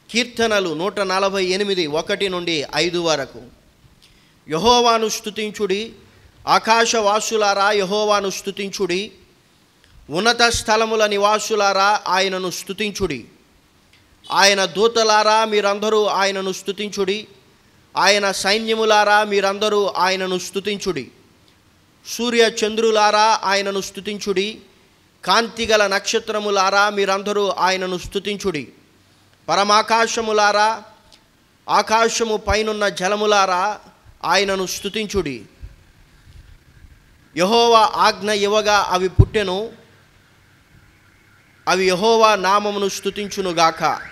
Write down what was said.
కీర్తనలు నూట నలభై ఎనిమిది ఒకటి నుండి ఐదు వరకు యహోవాను స్తుతించుడి ఆకాశవాసులారా యహోవాను స్తుతించుడి ఉన్నత స్థలముల నివాసులారా ఆయనను స్తుతించుడి ఆయన దూతలారా మీరందరూ ఆయనను స్తుతించుడి ఆయన సైన్యములారా మీరందరూ ఆయనను స్తుతించుడి సూర్య చంద్రులారా ఆయనను స్తుతించుడి కాంతిగల నక్షత్రములారా మీరందరూ ఆయనను స్తుతించుడి పరమాకాశములారా ఆకాశము పైనున్న జలములారా ఆయనను స్తుతించుడి యహోవా ఆజ్ఞ ఇవ్వగా అవి పుట్టెను అవి యహోవా నామమును స్తుతించునుగాక